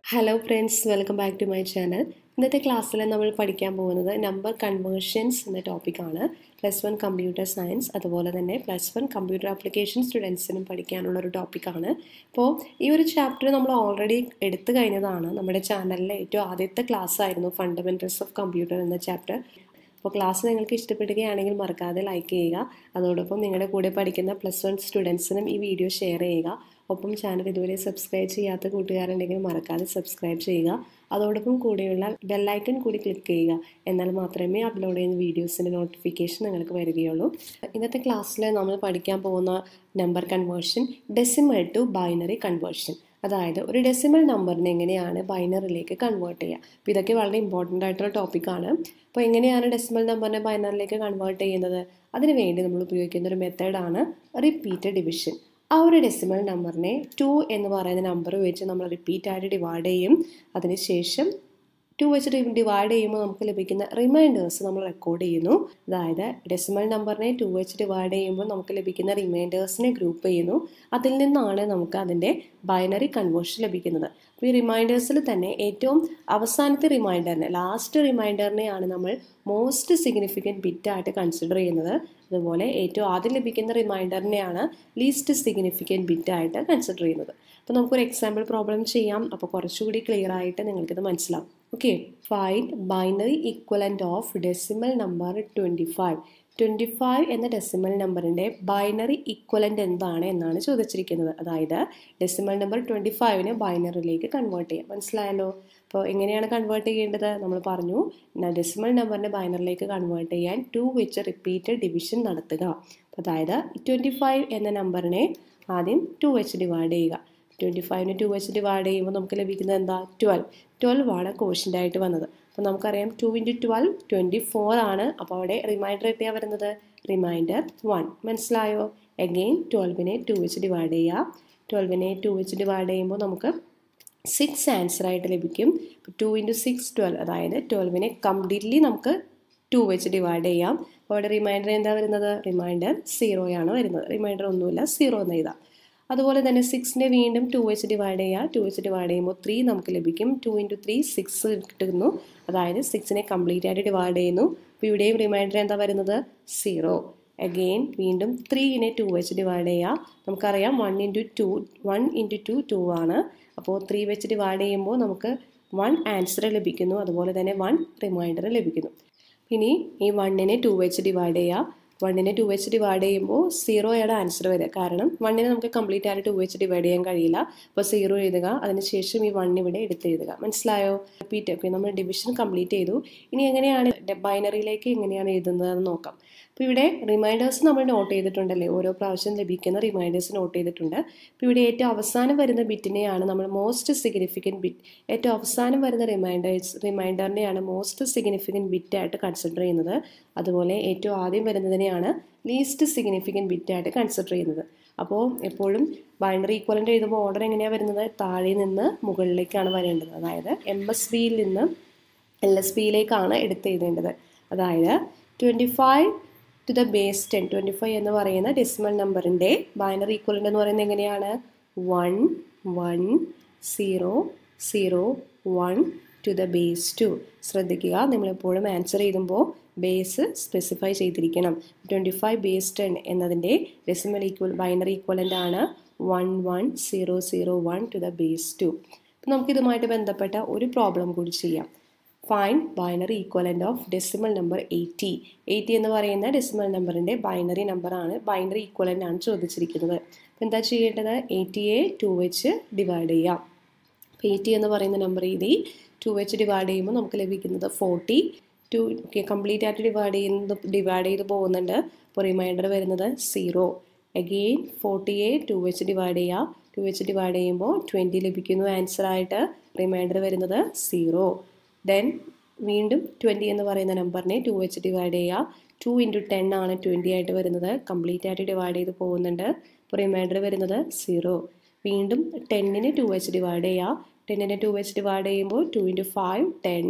hello friends welcome back to my channel ഇന്നത്തെ ക്ലാസ്സിൽ നമ്മൾ പഠിക്കാൻ പോകുന്നത് നമ്പർ കൺവേർഷൻസ് എന്ന ടോപ്പിക്കാണ് പ്ലസ് വൺ കമ്പ്യൂട്ടർ സയൻസ് അതുപോലെ തന്നെ പ്ലസ് വൺ കമ്പ്യൂട്ടർ ആപ്ലിക്കേഷൻ സ്റ്റുഡൻസിനും പഠിക്കാനുള്ള ഒരു ടോപ്പിക്കാണ് അപ്പോൾ ഈ ഒരു ചാപ്റ്റർ നമ്മൾ ഓൾറെഡി എടുത്തു കഴിഞ്ഞതാണ് നമ്മുടെ ചാനലിലെ ഏറ്റവും ആദ്യത്തെ ക്ലാസ് ആയിരുന്നു ഫണ്ടമെൻറ്റൽസ് ഓഫ് കമ്പ്യൂട്ടർ എന്ന ചാപ്റ്റർ അപ്പോൾ ക്ലാസ് നിങ്ങൾക്ക് ഇഷ്ടപ്പെടുകയാണെങ്കിൽ മറക്കാതെ ലൈക്ക് ചെയ്യുക അതോടൊപ്പം നിങ്ങളുടെ കൂടെ പഠിക്കുന്ന പ്ലസ് വൺ സ്റ്റുഡൻസിനും ഈ വീഡിയോ ഷെയർ ചെയ്യുക ഒപ്പം ചാനൽ ഇതുവരെ സബ്സ്ക്രൈബ് ചെയ്യാത്ത കൂട്ടുകാരുണ്ടെങ്കിൽ മറക്കാതെ സബ്സ്ക്രൈബ് ചെയ്യുക അതോടൊപ്പം കൂടെയുള്ള ബെല്ലൈക്കൺ കൂടി ക്ലിക്ക് ചെയ്യുക എന്നാൽ മാത്രമേ അപ്ലോഡ് ചെയ്യുന്ന വീഡിയോസിൻ്റെ നോട്ടിഫിക്കേഷൻ നിങ്ങൾക്ക് വരികയുള്ളൂ ഇന്നത്തെ ക്ലാസ്സിൽ നമ്മൾ പഠിക്കാൻ പോകുന്ന number conversion decimal to binary conversion അതായത് ഒരു ഡെസിമൽ നമ്പറിനെ എങ്ങനെയാണ് ബൈനറിലേക്ക് കൺവേർട്ട് ചെയ്യുക അപ്പോൾ ഇതൊക്കെ വളരെ ഇമ്പോർട്ടൻ്റ് ആയിട്ടുള്ള ടോപ്പിക്കാണ് അപ്പോൾ എങ്ങനെയാണ് ഡെസിമൽ നമ്പറിനെ ബൈനറിലേക്ക് കൺവേർട്ട് ചെയ്യുന്നത് അതിന് വേണ്ടി നമ്മൾ ഉപയോഗിക്കുന്ന ഒരു മെത്തേഡാണ് റിപ്പീറ്റഡ് ഡിവിഷൻ ആ ഒരു ഡെസിമൽ നമ്പറിനെ ടു എന്ന് പറയുന്ന നമ്പർ വെച്ച് നമ്മൾ റിപ്പീറ്റ് ആയിട്ട് ഡിവൈഡ് ചെയ്യും അതിനുശേഷം ടു വെച്ച് ഡിവൈഡ് ചെയ്യുമ്പോൾ നമുക്ക് ലഭിക്കുന്ന റിമൈൻഡേഴ്സ് നമ്മൾ റെക്കോർഡ് ചെയ്യുന്നു അതായത് ഡെസിമൽ നമ്പറിനെ ടു വെച്ച് ഡിവൈഡ് ചെയ്യുമ്പോൾ നമുക്ക് ലഭിക്കുന്ന റിമൈൻഡേഴ്സിനെ ഗ്രൂപ്പ് ചെയ്യുന്നു അതിൽ നിന്നാണ് നമുക്ക് അതിൻ്റെ ബൈനറി കൺവേർഷൻ ലഭിക്കുന്നത് അപ്പോൾ ഈ റിമൈൻഡേഴ്സിൽ തന്നെ ഏറ്റവും അവസാനത്തെ റിമൈൻഡറിനെ ലാസ്റ്റ് റിമൈൻഡറിനെയാണ് നമ്മൾ മോസ്റ്റ് സിഗ്നിഫിക്കൻറ്റ് ബിറ്റായിട്ട് കൺസിഡർ ചെയ്യുന്നത് അതുപോലെ ഏറ്റവും ആദ്യം ലഭിക്കുന്ന റിമൈൻഡറിനെയാണ് ലീസ്റ്റ് സിഗ്നിഫിക്കൻറ്റ് ബിറ്റായിട്ട് കൺസിഡർ ചെയ്യുന്നത് അപ്പോൾ നമുക്കൊരു എക്സാമ്പിൾ പ്രോബ്ലം ചെയ്യാം അപ്പോൾ കുറച്ചുകൂടി ക്ലിയർ ആയിട്ട് നിങ്ങൾക്കിത് മനസ്സിലാവും okay find binary equivalent of decimal number twenty five twenty five എന്ന ഡെസിമൽ നമ്പറിൻ്റെ ബൈനറി ഈക്വലൻ്റ് എന്താണ് എന്നാണ് ചോദിച്ചിരിക്കുന്നത് അതായത് ഡെസിമൽ നമ്പർ ട്വൻറ്റി ഫൈവിനെ ബൈനറിയിലേക്ക് കൺവേർട്ട് ചെയ്യാം മനസ്സിലായല്ലോ അപ്പോൾ എങ്ങനെയാണ് കൺവേർട്ട് ചെയ്യേണ്ടത് നമ്മൾ പറഞ്ഞു ഡെസിമൽ നമ്പറിനെ ബൈനറിലേക്ക് കൺവേർട്ട് ചെയ്യാൻ ടു വെച്ച് റിപ്പീറ്റഡ് ഡിവിഷൻ നടത്തുക അതായത് ട്വൻറ്റി ഫൈവ് എന്ന നമ്പറിനെ ആദ്യം ടു വെച്ച് ഡിവൈഡ് ചെയ്യുക ട്വൻറ്റി ഫൈവിന് ടു വെച്ച് ഡിവൈഡ് ചെയ്യുമ്പോൾ നമുക്ക് ലഭിക്കുന്നത് എന്താ ട്വൽവ് ട്വൽവ് ആണ് കോഷ്യൻ്റ് ആയിട്ട് വന്നത് അപ്പോൾ നമുക്കറിയാം two into twelve twenty four ആണ് അപ്പോൾ അവിടെ റിമൈൻഡർ എത്തിയാണ് വരുന്നത് റിമൈൻഡർ വൺ മനസ്സിലായോ അഗെയിൻ ട്വൽവിനെ ടു വെച്ച് ഡിവൈഡ് ചെയ്യുക ട്വൽവിനെ ടു വെച്ച് ഡിവൈഡ് ചെയ്യുമ്പോൾ നമുക്ക് സിക്സ് ആൻസർ ആയിട്ട് ലഭിക്കും ടു ഇൻറ്റു സിക്സ് ട്വൽവ് അതായത് ട്വൽവിനെ കംപ്ലീറ്റ്ലി നമുക്ക് ടു വെച്ച് ഡിവൈഡ് ചെയ്യാം അപ്പോൾ അവിടെ റിമൈൻഡർ എന്താ വരുന്നത് റിമൈൻഡർ സീറോയാണ് വരുന്നത് റിമൈൻഡർ ഒന്നുമില്ല സീറോ എന്ന് എഴുതാം അതുപോലെ തന്നെ സിക്സിനെ വീണ്ടും ടു വെച്ച് ഡിവൈഡ് ചെയ്യുക ടു വെച്ച് ഡിവൈഡ് ചെയ്യുമ്പോൾ ത്രീ നമുക്ക് ലഭിക്കും ടു ഇൻറ്റു ത്രീ സിക്സ് കിട്ടുന്നു അതായത് സിക്സിനെ കംപ്ലീറ്റ് ആയിട്ട് ഡിവൈഡ് ചെയ്യുന്നു അപ്പോൾ ഇവിടെയും റിമൈൻഡർ എന്താ വരുന്നത് സീറോ അഗെയിൻ വീണ്ടും ത്രീനെ ടു വെച്ച് ഡിവൈഡ് ചെയ്യുക നമുക്കറിയാം one into two one into two two ആണ് അപ്പോൾ ത്രീ വെച്ച് ഡിവൈഡ് ചെയ്യുമ്പോൾ നമുക്ക് വൺ ആൻസർ ലഭിക്കുന്നു അതുപോലെ തന്നെ വൺ റിമൈൻഡർ ലഭിക്കുന്നു ഇനി ഈ വണ്ണിനെ ടു വെച്ച് ഡിവൈഡ് ചെയ്യുക വണ്ണിനെ ടു വെച്ച് ഡിവൈഡ് ചെയ്യുമ്പോൾ സീറോയാണ് ആൻസർ വരിക കാരണം വണ്ണിനെ നമുക്ക് കംപ്ലീറ്റ് ആയിട്ട് ടു വെച്ച് ഡിവൈഡ് ചെയ്യാൻ കഴിയില്ല അപ്പോൾ സീറോ എഴുതുക അതിനുശേഷം ഈ വൺ ഇവിടെ എടുത്തെഴുതുക മനസ്സിലായോ റിപ്പീറ്റ് ഓക്കെ നമ്മൾ ഡിവിഷൻ കംപ്ലീറ്റ് ചെയ്തു ഇനി എങ്ങനെയാണ് ബൈനറിയിലേക്ക് എങ്ങനെയാണ് എഴുതുന്നതെന്ന് നോക്കാം അപ്പോൾ ഇവിടെ റിമൈൻഡേഴ്സ് നമ്മൾ നോട്ട് ചെയ്തിട്ടുണ്ടല്ലേ ഓരോ പ്രാവശ്യം ലഭിക്കുന്ന റിമൈൻഡേഴ്സ് നോട്ട് ചെയ്തിട്ടുണ്ട് അപ്പോൾ ഇവിടെ ഏറ്റവും അവസാനം വരുന്ന ബിറ്റിനെയാണ് നമ്മൾ മോസ്റ്റ് സിഗ്നിഫിക്കൻറ്റ് ബിറ്റ് ഏറ്റവും അവസാനം വരുന്ന റിമൈൻഡേഴ്സ് റിമൈൻഡറിനെയാണ് മോസ്റ്റ് സിഗ്നിഫിക്കൻറ്റ് ബിറ്റായിട്ട് കൺസിഡർ ചെയ്യുന്നത് അതുപോലെ ഏറ്റവും ആദ്യം വരുന്നതിനെയാണ് ലീസ്റ്റ് സിഗ്നിഫിക്കൻറ്റ് ബിറ്റായിട്ട് കൺസിഡർ ചെയ്യുന്നത് അപ്പോൾ എപ്പോഴും ബൈനറി ഈക്വലൻ്റ് എഴുതുമ്പോൾ ഓർഡർ എങ്ങനെയാണ് വരുന്നത് താഴെ നിന്ന് മുകളിലേക്കാണ് വരേണ്ടത് അതായത് എം എസ് ബിയിൽ നിന്ന് എൽ എസ് ബിയിലേക്കാണ് എടുത്ത് എഴുതേണ്ടത് അതായത് twenty five to the base ten twenty five എന്ന് പറയുന്ന ഡെസിമൽ നമ്പറിൻ്റെ ബൈനറി ഈക്വലൻ്റ് എന്ന് പറയുന്നത് എങ്ങനെയാണ് one one zero zero one to the base two ശ്രദ്ധിക്കുക നമ്മളെപ്പോഴും ആൻസർ എഴുതുമ്പോൾ ബേസ് സ്പെസിഫൈ ചെയ്തിരിക്കണം ട്വൻറ്റി ഫൈവ് ബേസ് ടെൻ എന്നതിൻ്റെ ഡെസിമൽ ഈക്വൽ ബൈനറി ഈക്വലൻ്റ് ആണ് one one zero zero one to the base two അപ്പം നമുക്കിതുമായിട്ട് ബന്ധപ്പെട്ട ഒരു പ്രോബ്ലം കൂടി ചെയ്യാം find binary equivalent of decimal number eighty eighty എന്ന് പറയുന്ന ഡെസിമൽ നമ്പറിൻ്റെ ബൈനറി നമ്പറാണ് ബൈനറി ഈക്വലൻ്റ് ആണ് ചോദിച്ചിരിക്കുന്നത് അപ്പോൾ എന്താ ചെയ്യേണ്ടത് എയ്റ്റിയെ ടു വെച്ച് ഡിവൈഡ് ചെയ്യാം അപ്പോൾ എയ്റ്റി എന്ന് പറയുന്ന നമ്പർ എഴുതി ടു വെച്ച് ഡിവൈഡ് ചെയ്യുമ്പോൾ നമുക്ക് ലഭിക്കുന്നത് ഫോർട്ടി ടു ഓക്കെ കംപ്ലീറ്റ് ആയിട്ട് ഡിവൈഡ് ചെയ്യുന്നത് ഡിവൈഡ് ചെയ്ത് പോകുന്നുണ്ട് അപ്പോൾ റിമൈൻഡർ വരുന്നത് സീറോ അഗെയിൻ ഫോർട്ടിയെ ടു വെച്ച് ഡിവൈഡ് ചെയ്യുക ടു വെച്ച് ഡിവൈഡ് ചെയ്യുമ്പോൾ ട്വൻറ്റി ലഭിക്കുന്നു ആൻസർ ആയിട്ട് റിമൈൻഡർ വരുന്നത് സീറോ ദെൻ വീണ്ടും ട്വൻറ്റി എന്ന് പറയുന്ന നമ്പറിനെ ടു വെച്ച് ഡിവൈഡ് ചെയ്യുക ടു ഇൻറ്റു ടെൻ ആണ് ട്വൻറ്റി ആയിട്ട് വരുന്നത് കംപ്ലീറ്റ് ആയിട്ട് ഡിവൈഡ് ചെയ്ത് പോകുന്നുണ്ട് അപ്പോൾ റിമൈൻഡർ വരുന്നത് സീറോ വീണ്ടും ടെന്നിന് ടു വെച്ച് ഡിവൈഡ് ചെയ്യുക ടെന്നിനെ ടു വെച്ച് ഡിവൈഡ് ചെയ്യുമ്പോൾ ടു ഇൻറ്റു ഫൈവ് ടെൻ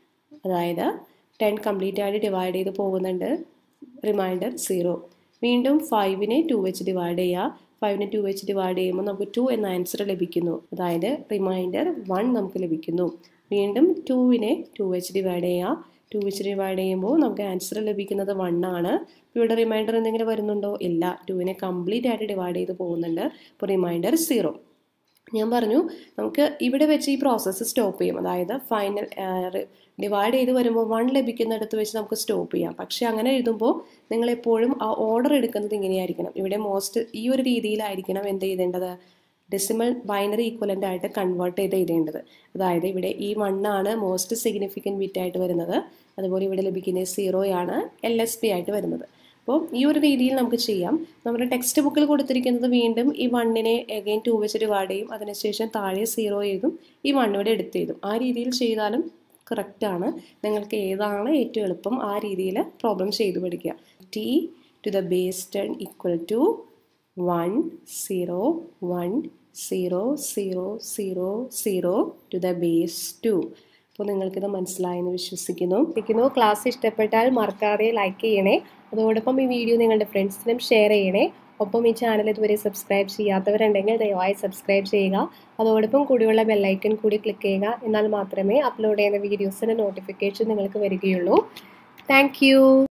അതായത് ടെൻ കംപ്ലീറ്റ് ആയിട്ട് ഡിവൈഡ് ചെയ്ത് പോകുന്നുണ്ട് റിമൈൻഡർ സീറോ വീണ്ടും ഫൈവിനെ ടു വെച്ച് ഡിവൈഡ് ചെയ്യുക ഫൈവിനെ ടു വെച്ച് ഡിവൈഡ് ചെയ്യുമ്പോൾ നമുക്ക് ടു എന്ന ആൻസർ ലഭിക്കുന്നു അതായത് റിമൈൻഡർ വൺ നമുക്ക് ലഭിക്കുന്നു വീണ്ടും ടുവിനെ ടു വെച്ച് ഡിവൈഡ് ചെയ്യുക ടു വെച്ച് ഡിവൈഡ് ചെയ്യുമ്പോൾ നമുക്ക് ആൻസർ ലഭിക്കുന്നത് വൺ ആണ് ഇവിടെ റിമൈൻഡർ എന്തെങ്കിലും വരുന്നുണ്ടോ ഇല്ല ടുവിനെ കംപ്ലീറ്റ് ആയിട്ട് ഡിവൈഡ് ചെയ്ത് പോകുന്നുണ്ട് അപ്പോൾ റിമൈൻഡർ സീറോ ഞാൻ പറഞ്ഞു നമുക്ക് ഇവിടെ വെച്ച് ഈ പ്രോസസ്സ് സ്റ്റോപ്പ് ചെയ്യും അതായത് ഫൈനൽ ഡിവൈഡ് ചെയ്ത് വരുമ്പോൾ വൺ ലഭിക്കുന്നിടത്ത് വെച്ച് നമുക്ക് സ്റ്റോപ്പ് ചെയ്യാം പക്ഷേ അങ്ങനെ എഴുതുമ്പോൾ നിങ്ങൾ എപ്പോഴും ആ ഓർഡർ എടുക്കുന്നത് ഇങ്ങനെയായിരിക്കണം ഇവിടെ മോസ്റ്റ് ഈ ഒരു രീതിയിലായിരിക്കണം എന്ത് ചെയ്തേണ്ടത് ഡെസിമൽ ബൈനറി ഈക്വലൻ്റ് ആയിട്ട് കൺവേർട്ട് ചെയ്ത് എഴുതേണ്ടത് അതായത് ഇവിടെ ഈ വണ്ണാണ് മോസ്റ്റ് സിഗ്നിഫിക്കൻറ്റ് ബിറ്റ് ആയിട്ട് വരുന്നത് അതുപോലെ ഇവിടെ ലഭിക്കുന്നത് സീറോയാണ് എൽ എസ് പി ആയിട്ട് വരുന്നത് അപ്പോൾ ഈ ഒരു രീതിയിൽ നമുക്ക് ചെയ്യാം നമ്മുടെ ടെക്സ്റ്റ് ബുക്കിൽ കൊടുത്തിരിക്കുന്നത് വീണ്ടും ഈ വണ്ണിനെ എഗെയിൻ ടു വെച്ച് ഡിവൈഡ് ചെയ്യും അതിനുശേഷം താഴെ സീറോ എഴുതും ഈ വണ്ണിവിടെ എടുത്ത് എഴുതും ആ രീതിയിൽ ചെയ്താലും കറക്റ്റാണ് നിങ്ങൾക്ക് ഏതാണ് ഏറ്റവും എളുപ്പം ആ രീതിയിൽ പ്രോബ്ലം ചെയ്ത് പഠിക്കുക ടി to the base ten equal to one zero one zero zero zero zero to the base two അപ്പോൾ നിങ്ങൾക്കിത് മനസ്സിലായെന്ന് വിശ്വസിക്കുന്നു ഇരിക്കുന്നു ക്ലാസ് ഇഷ്ടപ്പെട്ടാൽ മറക്കാതെ ലൈക്ക് ചെയ്യണേ അതോടൊപ്പം ഈ വീഡിയോ നിങ്ങളുടെ ഫ്രണ്ട്സിനും ഷെയർ ചെയ്യണേ ഒപ്പം ഈ ചാനൽ ഇതുവരെ സബ്സ്ക്രൈബ് ചെയ്യാത്തവരുണ്ടെങ്കിൽ ദയവായി സബ്സ്ക്രൈബ് ചെയ്യുക അതോടൊപ്പം കൂടിയുള്ള ബെല്ലൈക്കൺ കൂടി ക്ലിക്ക് ചെയ്യുക എന്നാൽ മാത്രമേ അപ്ലോഡ് ചെയ്യുന്ന വീഡിയോസിൻ്റെ നോട്ടിഫിക്കേഷൻ നിങ്ങൾക്ക് വരികയുള്ളൂ താങ്ക്